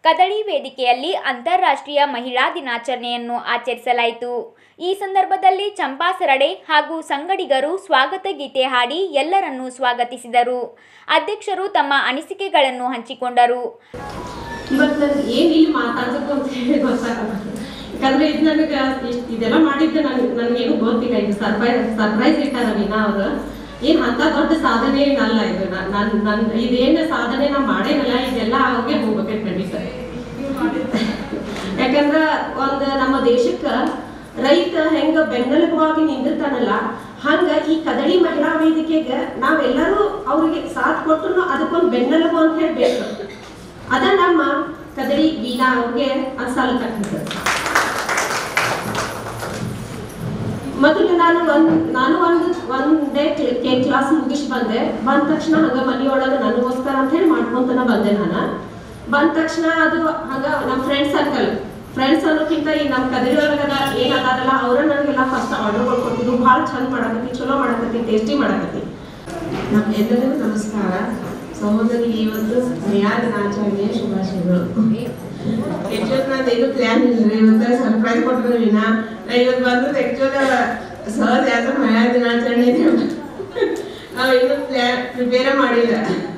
ಕದಳಿ ವೇದಿಕೆಯಲ್ಲಿ ಅಂತಾರಾಷ್ಟ್ರೀಯ ಮಹಿಳಾ ದಿನಾಚರಣೆಯನ್ನು ಆಚರಿಸಲಾಯಿತು ಈ ಸಂದರ್ಭದಲ್ಲಿ ಚಂಪಾ ಸರಡೆ ಹಾಗೂ ಸಂಗಡಿಗರು ಸ್ವಾಗತ ಗೀತೆ ಹಾಡಿ ಎಲ್ಲರನ್ನೂ ಸ್ವಾಗತಿಸಿದರು ಅಧ್ಯಕ್ಷರು ತಮ್ಮ ಅನಿಸಿಕೆಗಳನ್ನು ಹಂಚಿಕೊಂಡರು ಬಟ್ ನನ್ಗೆ ಏನು ಇಲ್ಲಿ ಮಾತಾಡ್ಬೇಕು ಅಂತ ಹೇಳಿ ಗೊತ್ತಾಗಲ್ಲ ಯಾಕಂದ್ರೆ ಇದು ನನಗೆ ಇಷ್ಟ್- ಇದೆಲ್ಲ ಮಾಡಿದ್ದೆ ನನಗೆ ನನಗೇನು ಗೊತ್ತಿಲ್ಲ ಇದು ಸರ್ಪ್ರೈಸ್ ಸರ್ಪ್ರೈಸ್ ಇಟ್ಟಾರ ವೀಣಾ ಅವರು ಏನು ಅಂತ ದೊಡ್ಡ ಸಾಧನೆ ಏನಲ್ಲ ಇದು ನನ್ನ ನನ್ನ ಇದೇನು ಸಾಧನೆ ನಾ ಮಾಡೇನಲ್ಲ ಇದೆಲ್ಲ ಅವ್ರಿಗೆ ಹೋಗ್ಬೇಕು ಖಂಡಿತ ಯಾಕಂದ್ರ ಒಂದು ನಮ್ಮ ದೇಶಕ್ಕ ರೈತ ಹೆಂಗ ಬೆನ್ನೆಲುಬಾಗಿ ನಿಂದಿರ್ತಾನಲ್ಲ ಹಂಗ ಈ ಕದಳಿ ಮಹಿಳಾ ವೇದಿಕೆಗೆ ನಾವೆಲ್ಲರೂ ಅವ್ರಿಗೆ ಸಾಥ್ ಕೊಟ್ಟರು ಅದಕ್ಕೊಂದು ಬೆನ್ನೆಲುಬು ಅಂತ ಹೇಳ್ಬೇಕು ಅದ ನಮ್ಮ ಕದಳಿ ವೀಣಾ ಅವ್ರಿಗೆ ಅನ್ಸಲತಕ್ಕಂಥದ್ದು ಮೊದಲು ನಾನು ಒಂದ್ ನಾನು ಒಂದು ಒಂದೇ ಕೆ ಕ್ಲಾಸ್ ಮುಗಿಸಿ ಬಂದೆ ಬಂದ ತಕ್ಷಣ ಹಂಗ ಮನೆಯೊಳಗೆ ನನಗೋಸ್ಕರ ಅಂತ ಹೇಳಿ ಮಾಡ್ಕೊಂತನ ಬಂದೆ ನಾನು ಬಂದ ತಕ್ಷಣ ಅದು ಹಂಗ ನಮ್ಮ ಫ್ರೆಂಡ್ಸ್ ಸರ್ಕಲ್ ಫ್ರೆಂಡ್ಸ್ ಅನ್ನೋಕ್ಕಿಂತ ಈ ನಮ್ಮ ಕದರಿ ಒಳಗದ ಏನ್ ಅದಾರಲ್ಲ ಅವ್ರ ನನಗೆಲ್ಲ ಫಸ್ಟ್ ಆರ್ಡರ್ಗಳು ಕೊಟ್ಟಿದ್ರು ಭಾಳ ಚಂದ ಮಾಡಕತ್ತಿ ಚಲೋ ಮಾಡಕತ್ತಿ ಟೇಸ್ಟಿ ಮಾಡಕತ್ತಿ ನಮ್ಮ ಎಲ್ಲರಿಗೂ ನಮಸ್ಕಾರ ಸಹೋದರಿ ಈ ಒಂದು ಮಹಿಳಾ ದಿನಾಚರಣೆಯ ಶುಭಾಶಯಗಳು ಆಕ್ಚುಲಿ ನಾನು ಏನು ಪ್ಲಾನ್ ಇಲ್ಲ ಇವತ್ತು ಸರ್ಪ್ರೈಸ್ ಕೊಟ್ಟರು ವಿನಾ ನಾ ಇವತ್ತು ಬಂದದ್ದು ಆಕ್ಚುಲಿ ಸರ್ ಯಾವ್ದು ಮಹಿಳಾ ದಿನಾಚರಣೆ ಇದೆ ನಾವು ಇನ್ನೂ ಪ್ಲಾನ್ ಪ್ರಿಪೇರೇ ಮಾಡಿಲ್ಲ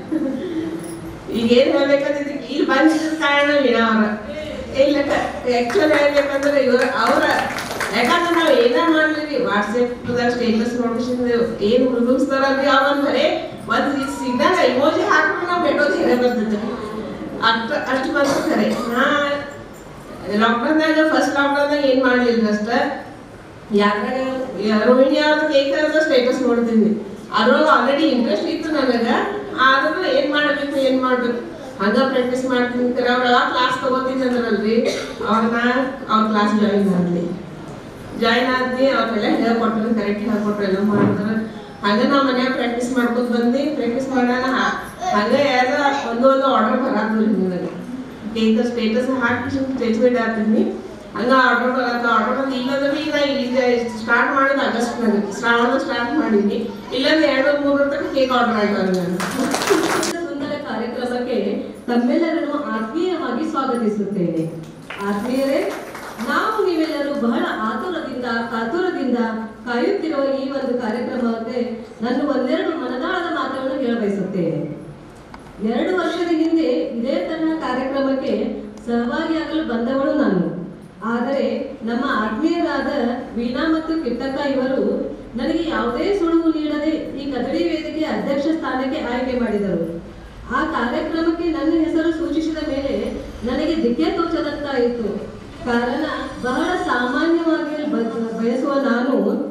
ಈಗ ಏನು ಹೇಳ್ಬೇಕಂದ್ರೆ ಇಲ್ಲಿ ಬಂದಿದ್ದ ಕಾರಣ ವೀಣಾ ಅವ್ರ ಇಲ್ಲ ಆಕ್ಚುಲಿ ಹೇಳ್ಬೇಕಂದ್ರೆ ಇವ್ರ ಅವ್ರ ಯಾಕಂದ್ರೆ ನಾವು ಏನ ಮಾಡ್ಲಿ ವಾಟ್ಸಪ್ದಾಗ ಸ್ಟೇಟಸ್ ನೋಟಿಸಿದ್ರೆ ಏನ್ ಹುಡುಗಿಸ್ತಾರಲ್ರಿ ಅವನ್ ಬರೇ ಒಂದ್ ಸಿಗ್ದಾಗ ಇಮೋಜಿ ಹಾಕ್ಬಿಟ್ಟು ನಾವು ಬೆಟ್ಟೋದು ಹೇಳೇ ಬರ್ತಿದ್ದೆ ಅಷ್ಟು ಅಷ್ಟು ಬಂತು ಖರೆ ನಾ ಲಾಕ್ಡೌನ್ದಾಗ ಫಸ್ಟ್ ಲಾಕ್ಡೌನ್ದಾಗ ಏನ್ ಮಾಡ್ಲಿಲ್ಲ ಅಷ್ಟ ಯಾರಾಗ ರೋಹಿಣಿ ಅವ್ರದ್ದು ಕೇಕ್ ಸ್ಟೇಟಸ್ ನೋಡ್ತೀನಿ ಅದ್ರೊಳಗೆ ಆಲ್ರೆಡಿ ಇಂಟ್ರೆಸ್ಟ್ ಇತ್ತು ನನಗ ಆದ್ರೂ ಏನ್ ಮಾಡ್ಬೇಕು ಏನ್ ಮಾಡ್ಬೇಕು ಹಂಗ ಪ್ರಾಕ್ಟೀಸ್ ಮಾಡ್ತೀನಿ ಕರೆ ಅವ್ರ ಯಾವ ಕ್ಲಾಸ್ ತಗೋತೀನಿ ಅಂದ್ರಲ್ರಿ ಅವ್ರನ್ನ ಅವ್ರ ಕ್ಲಾಸ್ ಜಾಯಿನ್ ಆದ್ನಿ ಜಾಯಿನ್ ಆದ್ನಿ ಅವ್ರೆಲ್ಲ ಹೇಳ್ಕೊಟ್ರು ಕರೆಕ್ಟ್ ಹೇಳ್ಕೊಟ್ರು ಎಲ್ಲ ಮಾಡಿದ್ರು ಹಂಗ ನಾವು ಮನ್ಯಾಗ ಪ್ರಾಕ್ಟೀಸ್ ಮಾಡ್ಕೊತ ಬಂದು ಪ್ರಾಕ್ಟೀಸ್ ಮಾಡೋಣ ಹಂಗ ಯಾವ್ದ ಒಂದು ಒಂದು ಆರ್ಡರ್ ಬರಾದ್ರಿ ನನಗೆ ಕೇಕ್ ಸ್ಟೇಟಸ್ ಹಾಕಿ ಸ್ಟೇಜ್ ಮೇಲೆ ಹಾಕ್ತೀನಿ ಹಂಗ ಆರ್ಡರ್ ಬರತ್ತ ಆರ್ಡರ್ ಬಂದು ಇಲ್ಲಂದ್ರೆ ಈಗ ನಾ ಈಗ ಸ್ಟಾರ್ಟ್ ಮಾಡೋದು ಆಗಸ್ಟ್ನಾಗ ಶ್ರಾವಣದಾಗ ಸ್ಟಾರ್ಟ್ ಮಾಡೀನಿ ಇಲ್ಲಂದ್ರೆ ಎರಡು ಮೂರು ತನಕ ಕೇಕ್ ಆರ್ಡರ್ ಆಯ್ತು ನಾನು ಸುಂದರ ಕಾರ್ಯಕ್ರಮಕ್ಕೆ ತಮ್ಮೆಲ್ಲರನ್ನು ಆತ್ಮೀಯವಾಗಿ ಸ್ವಾಗತಿಸುತ್ತೇನೆ ಆತ್ಮೀಯರೇ ನಾವು ನೀವೆಲ್ಲರೂ ಬಹಳ ಆತುರದಿಂದ ಕಾತುರದಿಂದ ಕಾಯುತ್ತಿರುವ ಈ ಒಂದು ಕಾರ್ಯಕ್ರಮಕ್ಕೆ ನಾನು ಒಂದೆರಡು ಮನದಾಳದ ಮಾತುಗಳನ್ನು ಹೇಳಬಯಸುತ್ತೇನೆ ಎರಡು ವರ್ಷದ ಹಿಂದೆ ಇದೇ ತರಹ ಕಾರ್ಯಕ್ರಮಕ್ಕೆ ಸಹಭಾಗಿಯಾಗಲು ಬಂದವಳು ನಾನು ಆದರೆ ನಮ್ಮ ಆತ್ಮೀಯರಾದ ವೀಣಾ ಮತ್ತು ಕಿಟ್ಟಕ್ಕ ಇವರು ನನಗೆ ಯಾವುದೇ ಸುಳುವು ನೀಡದೆ ಈ ಕದಡಿ ವೇದಿಕೆ ಅಧ್ಯಕ್ಷ ಸ್ಥಾನಕ್ಕೆ ಆಯ್ಕೆ ಮಾಡಿದರು ಆ ಕಾರ್ಯಕ್ರಮಕ್ಕೆ ನನ್ನ ಹೆಸರು ಸೂಚಿಸಿದ ಮೇಲೆ ನನಗೆ ದಿಕ್ಕೆ ತೋಚದಂತಾಯಿತು ಕಾರಣ ಬಹಳ ಸಾಮಾನ್ಯವಾಗಿ ಬ- ಬಯಸುವ ನಾನು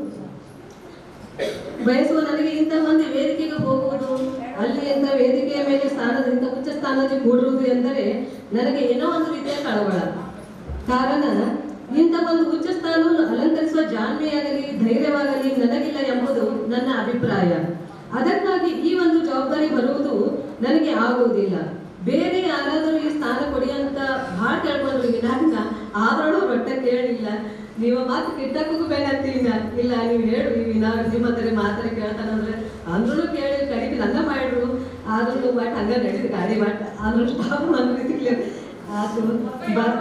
ಬಯಸುವ ನನಗೆ ಇಂಥ ಮಂದಿ ವೇದಿಕೆಗೆ ಹೋಗುವುದು ಅಲ್ಲಿ ಇಂಥ ವೇದಿಕೆಯ ಮೇಲೆ ಸ್ಥಾನದ ಇಂಥ ಉಚ್ಚ ಸ್ಥಾನದಲ್ಲಿ ಕೂಡುವುದು ಎಂದರೆ ನನಗೆ ಏನೋ ಒಂದು ರೀತಿಯ ಕಳವಳ ಕಾರಣ ಇಂಥ ಒಂದು ಉಚ್ಚ ಸ್ಥಾನವನ್ನು ಅಲಂಕರಿಸುವ ಜಾಣ್ಮೆಯಾಗಲಿ ಧೈರ್ಯವಾಗಲಿ ನನಗಿಲ್ಲ ಎಂಬುದು ನನ್ನ ಅಭಿಪ್ರಾಯ ಅದಕ್ಕಾಗಿ ಈ ಒಂದು ಜವಾಬ್ದಾರಿ ಬರುವುದು ನನಗೆ ಆಗುವುದಿಲ್ಲ ಬೇರೆ ಯಾರಾದರೂ ಈ ಸ್ಥಾನ ಕೊಡಿ ಅಂತ ಭಾಳ ಕೇಳ್ಕೊಂಡ್ರು ವಿನಾಕ ಆದ್ರೂ ರೊಟ್ಟ ಕೇಳಿಲ್ಲ ನೀವು ಮಾತು ಕಿಟ್ಟಕ್ಕೂ ಬೇಕಂತೀನ ಇಲ್ಲ ನೀವು ಹೇಳು ಈ ವಿನಾ ನಿಮ್ಮ ಹತ್ರ ಮಾತಾಡಿ ಕೇಳ್ತಾನಂದ್ರೆ ಅಂದ್ರೂ ಕೇಳಿ ಕಡಿಮೆ ನನ್ನ ಮಾಡ್ರು ಆದ್ರೂ ಬಟ್ ಹಂಗ ನಡೀತು ಗಾಡಿ ಬಟ್ ಆದ್ರೂ ಸ್ಟಾಪ್ ನನ್ನ ರೀತಿ ಆತು ಬ-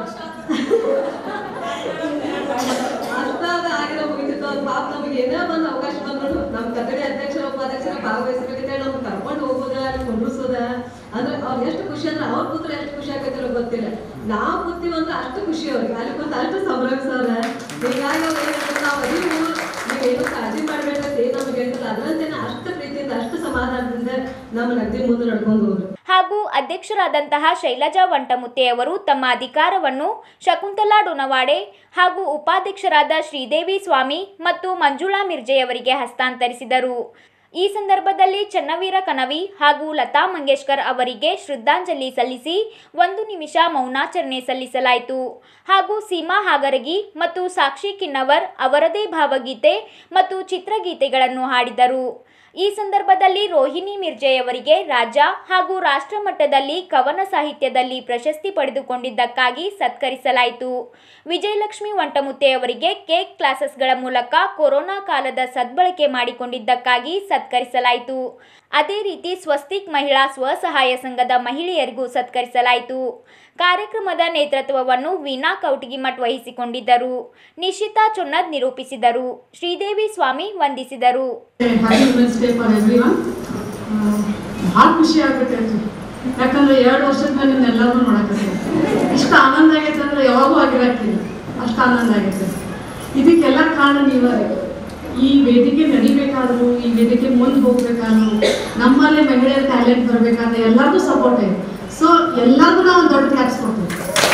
ಅಷ್ಟಾದ ಆಗಿರೋ ಮುಗಿತಿತ್ತು ಅವ್ರ ಪಾಪ ನಮಗೆ ಏನೋ ಒಂದು ಅವಕಾಶ ಬಂದ್ರು ನಮ್ಮ ಕನ್ನಡಿ ಅಧ್ಯಕ್ಷರ ಉಪಾಧ್ಯಕ್ಷರ ಭಾಗವಹಿಸಬೇಕಂತೇಳಿ ನಮ್ಗೆ ಕರ್ಕೊಂಡು ಹೋಗೋದ ಕುಂಡ್ರಿಸೋದ ಅಂದ್ರೆ ಅವ್ರು ಎಷ್ಟು ಖುಷಿ ಅಂದ್ರೆ ಅವ್ರ ಕೂತ್ರೆ ಎಷ್ಟು ಖುಷಿ ಆಗತ್ತಿಲ್ಲ ಗೊತ್ತಿಲ್ಲ ನಾವು ಕೂತೀವಿ ಅಂದ್ರೆ ಅಷ್ಟು ಖುಷಿ ಅವ್ರಿಗೆ ಅಲ್ಲಿ ಕೂತು ಅಷ್ಟು ಸಂಭ್ರಮಿಸೋರ ಹೀಗಾಗಿ ಅವ್ರು ಏನ್ ಹೇಳ್ತಾರೆ, ನಾವು ಅದೀವು ನೀವೇನು ಕಾಳಜಿ ಮಾಡ್ಬೇಕಂತ ಏನು ನಮ್ಗೆ ಹೇಳ್ತಾರೆ ಅದರಂತೆನೆ ಅಷ್ಟು ಪ್ರೀತಿಯಿಂದ ಅಷ್ಟು ಸಮಾಧಾನದಿಂದ ನಮ್ಮ ನಗದಿ ಮುಂದೆ ನಡ್ಕೊಂಡು ಹೋಗ್ರು ಹಾಗೂ ಅಧ್ಯಕ್ಷರಾದಂತಹ ಶೈಲಜಾ ವಂಟಮುತ್ತೆಯವರು ತಮ್ಮ ಅಧಿಕಾರವನ್ನು ಶಕುಂತಲಾ ಡೊನವಾಡೆ ಹಾಗೂ ಉಪಾಧ್ಯಕ್ಷರಾದ ಶ್ರೀದೇವಿ ಸ್ವಾಮಿ ಮತ್ತು ಮಂಜುಳಾ ಮಿರ್ಜೆಯವರಿಗೆ ಹಸ್ತಾಂತರಿಸಿದರು ಈ ಸಂದರ್ಭದಲ್ಲಿ ಚನ್ನವೀರ ಕನವಿ ಹಾಗೂ ಲತಾ ಮಂಗೇಶ್ಕರ್ ಅವರಿಗೆ ಶ್ರದ್ಧಾಂಜಲಿ ಸಲ್ಲಿಸಿ ಒಂದು ನಿಮಿಷ ಮೌನಾಚರಣೆ ಸಲ್ಲಿಸಲಾಯಿತು ಹಾಗೂ ಸೀಮಾ ಹಾಗರಗಿ ಮತ್ತು ಸಾಕ್ಷಿ ಕಿನ್ನವರ್ ಅವರದೇ ಭಾವಗೀತೆ ಮತ್ತು ಚಿತ್ರಗೀತೆಗಳನ್ನು ಹಾಡಿದರು ಈ ಸಂದರ್ಭದಲ್ಲಿ ರೋಹಿಣಿ ಮಿರ್ಜೆಯವರಿಗೆ ರಾಜ್ಯ ಹಾಗೂ ರಾಷ್ಟ್ರ ಮಟ್ಟದಲ್ಲಿ ಕವನ ಸಾಹಿತ್ಯದಲ್ಲಿ ಪ್ರಶಸ್ತಿ ಪಡೆದುಕೊಂಡಿದ್ದಕ್ಕಾಗಿ ಸತ್ಕರಿಸಲಾಯಿತು ವಿಜಯಲಕ್ಷ್ಮಿ ವಂಟಮುತ್ತೆಯವರಿಗೆ ಕೇಕ್ ಕ್ಲಾಸಸ್ಗಳ ಮೂಲಕ ಕೊರೋನಾ ಕಾಲದ ಸದ್ಬಳಕೆ ಮಾಡಿಕೊಂಡಿದ್ದಕ್ಕಾಗಿ ಸತ್ಕರಿಸಲಾಯಿತು ಅದೇ ರೀತಿ ಸ್ವಸ್ತಿಕ್ ಮಹಿಳಾ ಸ್ವಸಹಾಯ ಸಂಘದ ಮಹಿಳೆಯರಿಗೂ ಸತ್ಕರಿಸಲಾಯಿತು ಕಾರ್ಯಕ್ರಮದ ನೇತೃತ್ವವನ್ನು ವೀಣಾ ಕೌಟಿಗಿಮಠ್ ವಹಿಸಿಕೊಂಡಿದ್ದರು ನಿಶಿತಾ ಚುನ್ನದ್ ನಿರೂಪಿಸಿದರು ಶ್ರೀದೇವಿ ಸ್ವಾಮಿ ವಂದಿಸಿದರು happy women's day for everyone ಭಾಳ ಖುಷಿ ಆಗ್ಬಿಟ್ಟೈತಿ ಯಾಕಂದ್ರೆ ಎರಡು ವರ್ಷದ ಮೇಲೆ ನಿಮ್ನೆಲ್ಲರೂ ನೋಡಕತ್ತೀವಿ ಇಷ್ಟು ಆನಂದ ಆಗೈತೆ ಅಂದ್ರೆ ಯಾವಾಗೂ ಆಗಿರಕ್ಕಿಲ್ಲ ಅಷ್ಟು ಆನಂದ ಆಗೈತೆ ಇದಕ್ಕೆಲ್ಲ ಕಾರಣ ನೀವೇ ಈ ವೇದಿಕೆ ನಡಿಬೇಕಾದ್ರು ಈ ವೇದಿಕೆ ಮುಂದೆ ಹೋಗ್ಬೇಕಾದ್ರು ನಮ್ಮಲ್ಲೇ ಮಹಿಳೆಯರ ಟ್ಯಾಲೆಂಟ್ ಬರಬೇಕಾದ್ರೆ ಎಲ್ಲರಿಗೂ ಸಪೋರ್ಟ್ ಇದೆ ಸೊ ಎಲ್ಲರಿಗೂ ನಾವು ಒಂದು ದೊಡ್ಡ ಕ್ಲಾಪ್ಸ್ ಕೊಡ್ತೀವಿ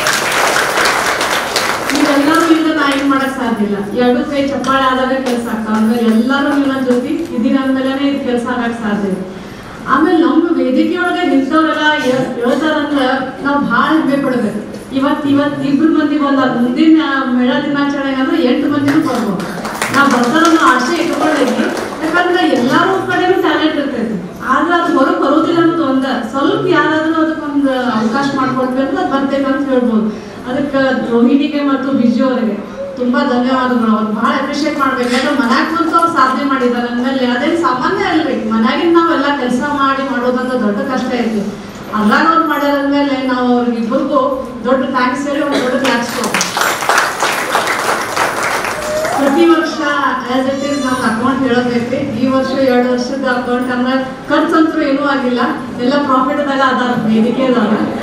ನೀವೆಲ್ಲರೂ ಇಲ್ಲ ನಾ ಏನ್ ಮಾಡಕ್ ಸಾಧ್ಯ ಇಲ್ಲ ಎರಡು ಕೈ ಚಪ್ಪಾಳೆ ಆದಾಗ ಕೆಲಸ ಆಗ್ತಾವ ಅಂದ್ರೆ ಎಲ್ಲರೂ ನೀವು ನನ್ನ ಜೊತೆ ಇದೀರ ಅಂದ್ಮೇಲೆ ಇದು ಕೆಲಸ ಆಗಕ್ ಸಾಧ್ಯ ಇದೆ ಆಮೇಲೆ ನಮ್ಮ ವೇದಿಕೆ ಒಳಗೆ ನಿಂತವ್ರೆಲ್ಲ ಹೇಳ್- ಹೇಳ್ತಾರಂದ್ರ ನಾವು ಭಾಳ ಹೆಮ್ಮೆ ಪಡ್ಬೇಕು ಇವತ್ತು ಇವತ್ತು ಇಬ್ರು ಮಂದಿ ಬಂದ ಮುಂದಿನ ಮೇಳ ದಿನಾಚರಣೆ ಅಂದ್ರೆ ಎಂಟು ಮಂದಿನೂ ಬರ್ಬೋದು ನಾವು ಬರ್ತಾರ ಅನ್ನೋ ಆಸೆ ಇಟ್ಕೊಂಡಿದ್ವಿ ಯಾಕಂದ್ರೆ ಎಲ್ಲಾರು ಕಡೆನೂ ಟ್ಯಾಲೆಂಟ್ ಇರ್ತೈತಿ ಆದ್ರೆ ಅದು ಹೊರಗೆ ಬರೋದಿಲ್ಲ ಅನ್ನೋದು ಒಂದ ಸ್ವಲ್ಪ ಯಾರಾದ್ರೂ ಅದಕ್ಕೊಂದು ಅವಕಾಶ ಮಾಡ್ಕೊಡ್ಬೇಕು ಅದು ಬರ್ತೈತೆ ಅಂತ ಹೇಳ್ಬೋದು ಅದಕ್ಕೆ ರೋಹಿಣಿಗೆ ಮತ್ತು ಬಿಜು ಅವರಿಗೆ ತುಂಬಾ ಧನ್ಯವಾದಗಳು ಅವ್ರು ಭಾಳ ಅಪ್ರಿಷಿಯೇಟ್ ಮಾಡ್ಬೇಕು ಯಾಕಂದ್ರೆ ಮನ್ಯಾಗ ಕುಂತು ಅವ್ರು ಸಾಧನೆ ಮಾಡಿದ್ದಾರೆ ಅಂದ್ಮೇಲೆ ಅದೇನು ಸಾಮಾನ್ಯ ಅಲ್ರಿ ಮನ್ಯಾಗಿಂದ ನಾವೆಲ್ಲ ಕೆಲಸ ಮಾಡಿ ಮಾಡೋದಂತ ದೊಡ್ಡ ಕಷ್ಟ ಐತಿ ಅದ್ರಾಗ ಅವ್ರು ಮಾಡ್ಯಾರ ಅಂದ್ಮೇಲೆ ನಾವು ಅವ್ರಿಗೆ ಇಬ್ಬರಿಗೂ ದೊಡ್ಡ ಥ್ಯಾಂಕ್ಸ್ ಹೇಳಿ ಒಂದು ದೊಡ್ಡ ಥ್ಯಾಂಕ್ಸ್ ಪ್ರತಿ ವರ್ಷ ಆಸ್ ಇಟ್ ಈಸ್ ನಮ್ಗೆ ಅಕೌಂಟ್ ಹೇಳೋದೈತಿ ಈ ವರ್ಷ ಎರಡು ವರ್ಷದ ಅಕೌಂಟ್ ಅಂದ್ರೆ ಖರ್ಚಂತೂ ಏನೂ ಆಗಿಲ್ಲ ಎಲ್ಲ ಪ್ರಾಫಿಟ್ದಾಗ ಅದಾರ ವೇದಿಕೆ ಅದಾರ